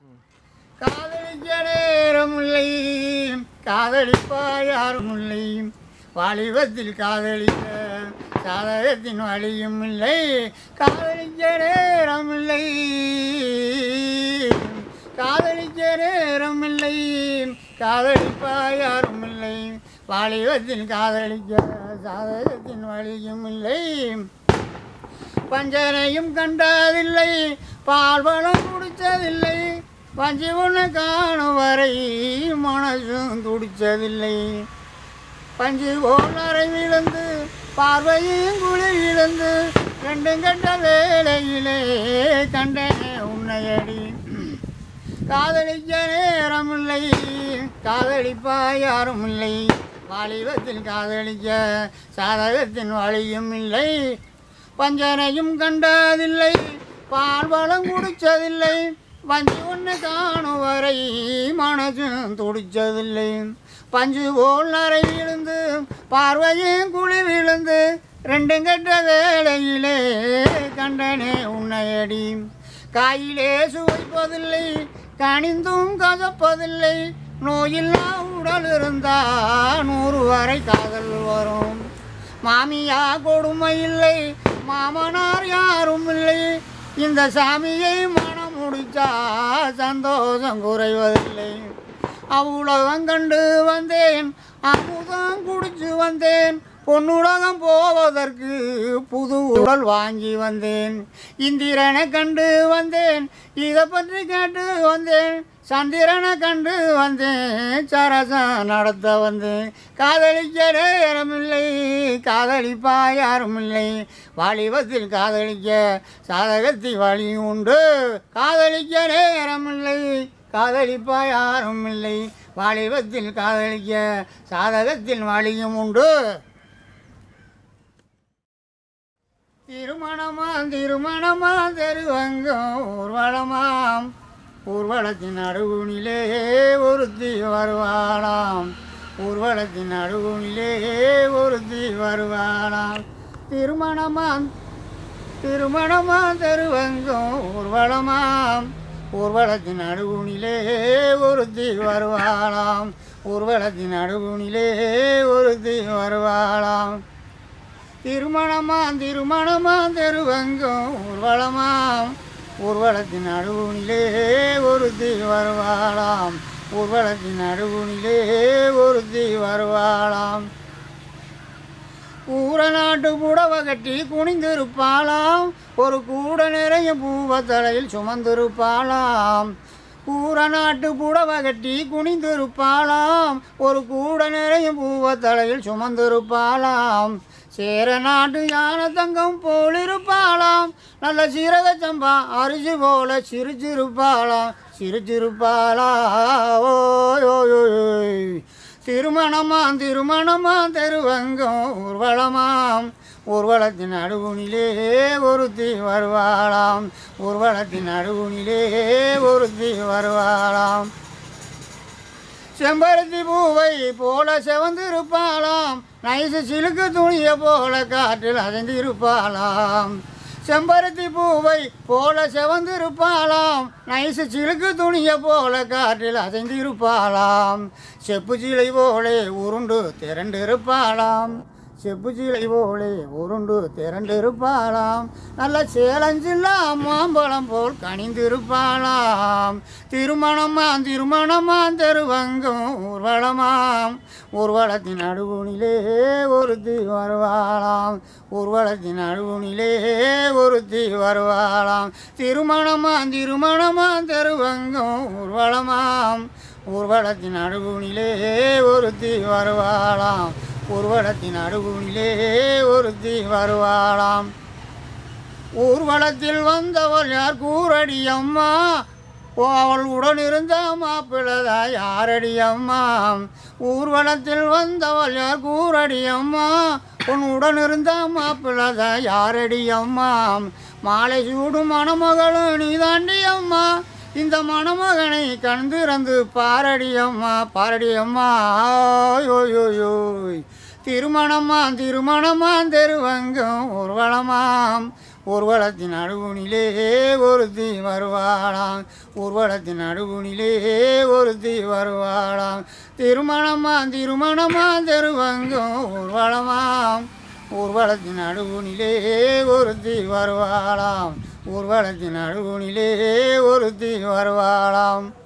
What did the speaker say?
காதலிக்க நேரம் இல்லை காதலிப்பா யாரும் இல்லை வாலிபத்தில் காதலிக்க சாதகத்தின் வழியும் இல்லை காதலிக்க நேரம் இல்லை காதலிக்க நேரம் இல்லை காதலிப்பா யாரும் இல்லை வாலிபத்தில் காதலிக்க சாதகத்தின் வழியும் இல்லை பஞ்சனையும் கண்டதில்லை பால்வளம் குடிச்சதில்லை பஞ்சு ஒன்று காணும் வரை மனசும் துடிச்சதில்லை பஞ்சு போல் விழுந்து பார்வையும் குழி விழுந்து ரெண்டும் கண்ட வேலையிலே கண்டனே உன்னையடி காதலிக்க நேரமில்லை காதலிப்பா யாரும் இல்லை வாலிபத்தில் காதலிக்க சாதகத்தின் வழியும் இல்லை பஞ்சனையும் கண்டதில்லை பால்வளம் குடிச்சதில்லை வஞ்சி ஒன்று காணும் வரை மனசும் துடிச்சதில்லை பஞ்சு போல் நரை விழுந்து பார்வையும் குழி விழுந்து ரெண்டும் கெட்ட வேளையிலே கண்டனே உன்னையடி காயிலே சுவைப்பதில்லை கனிந்தும் கசப்பதில்லை நோயில்லா உடல் இருந்தா நூறு வரை காதல் வரும் மாமியா கொடுமை இல்லை மாமனார் யாரும் இல்லை இந்த சாமியை மனம் முடிச்சா சந்தோஷம் குறைவதில்லை அவ்வுலகம் கண்டு வந்தேன் அமுதம் குடிச்சு வந்தேன் பொன்னுலகம் போவதற்கு புது உடல் வாங்கி வந்தேன் இந்திரனை கண்டு வந்தேன் இதை பற்றி கேட்டு வந்தேன் சந்திரனை கண்டு வந்தேன் சரசம் நடத்த வந்தேன் காதலிக்க நேரமில்லை காதலிப்பா யாரும் இல்லை வாலிபத்தில் காதலிக்க சாதகத்தில் வழி உண்டு காதலிக்க நேரமில்லை காதலிப்பா யாரும் இல்லை வாலிபத்தில் காதலிக்க சாதகத்தில் வழியும் உண்டு திருமணமாம் திருமணமாம் தெருவங்கம் ஊர்வலமாம் ஊர்வலத்தின் நடுவுனிலே ஒருத்தி வருவாளாம் ஊர்வலத்தின் நடுவுனிலே ஒருத்தி வருவாளாம் திருமணமாம் திருமணமாம் தெருவங்கம் ஊர்வலமாம் ஊர்வலத்தின் நடுவுனிலே ஒருத்தி வருவாளாம் ஊர்வலத்தின் நடுவுனிலே ஒருத்தி வருவாளாம் திருமணமாம் திருமணமாம் தெருவங்கம் ஊர்வலமாம் ஊர்வலத்தின் நடுவுனிலே ஒருத்தி வருவாளாம் ஊர்வலத்தின் நடுவுனிலே ஒருத்தி வருவாளாம் ஊர நாட்டு புடவை கட்டி குனிந்திருப்பாளாம் ஒரு கூட நிறைய பூவ தலையில் சுமந்திருப்பாளாம் ஊர நாட்டு புடவை கட்டி குனிந்திருப்பாளாம் ஒரு கூட நிறைய பூவ தலையில் சுமந்திருப்பாளாம் சேர நாட்டு யானை தங்கம் போலிருப்பாளாம் நல்ல சீரக சம்பா அரிசி போல சிரிச்சிருப்பாளாம் சிரிச்சிருப்பாளா ஓய் ஓய் ஓய் ஓய். திருமணமாம் திருமணமாம் தெருவங்கம் ஊர்வலமாம் ஊர்வலத்தின் நடுவுனிலே ஒருத்தி வருவாளாம் ஊர்வலத்தின் நடுவுனிலே ஒருத்தி வருவாளாம் செம்பருத்தி பூவை போல செவந்திருப்பாளாம் நைசு சிலுக்கு துணியை போல காற்றில் அசைந்திருப்பாளாம் செம்பருத்தி பூவை போல செவந்திருப்பாளாம் நைசு சிலுக்கு துணியை போல காற்றில் அசைந்திருப்பாளாம் செப்பு சிலை போலே உருண்டு திரண்டிருப்பாளாம் செப்பு சிலை போலே உருண்டு திரண்டிருப்பாளாம் நல்ல சேலஞ்சில்லா மாம்பழம் போல் கனிந்திருப்பாளாம் திருமணமாம் திருமணமாம் தெருவங்கம் ஊர்வலமாம் ஊர்வலத்தின் நடுவுனிலே ஒருத்தி வருவாளாம் ஊர்வலத்தின் நடுவுனிலே ஒருத்தி வருவாளாம் திருமணமாம் திருமணமாம் தெருவங்கம் ஊர்வலமாம் ஊர்வலத்தின் நடுவுனிலே ஒருத்தி வருவாளாம் ஊர்வலத்தின் நடுவுனிலே ஒருத்தி வருவாளாம் ஊர்வலத்தில் வந்தவள் யார் கூரடி அம்மா ஓ அவள் உடன் இருந்த மாப்பிள்ளதா யாரடி அம்மா ஊர்வலத்தில் வந்தவள் யார் கூரடி அம்மா உன் உடன் இருந்த மாப்பிள்ளதா யாரடி அம்மா மாலை சூடும் மணமகளும் நீதாண்டி அம்மா இந்த மணமகனை கண் திறந்து பாரடி அம்மா பாரடி அம்மா ஓய் ஓய் ஓய் ஓய் திருமணமாம் திருமணமாம் தெருவங்கம் ஊர்வலமாம் ஊர்வலத்தின் நடுவுனிலே ஒருத்தி வருவாளாம் ஊர்வலத்தின் நடுவுனிலே ஒருத்தி வருவாளாம் திருமணமா திருமணமா தெருவங்கும் ஊர்வலமாம் ஊர்வலத்தின் நடுவுனிலே ஒருத்தி வருவாளாம் ஊர்வலத்தின் நடுவுனிலே ஒருத்தி வருவாளாம்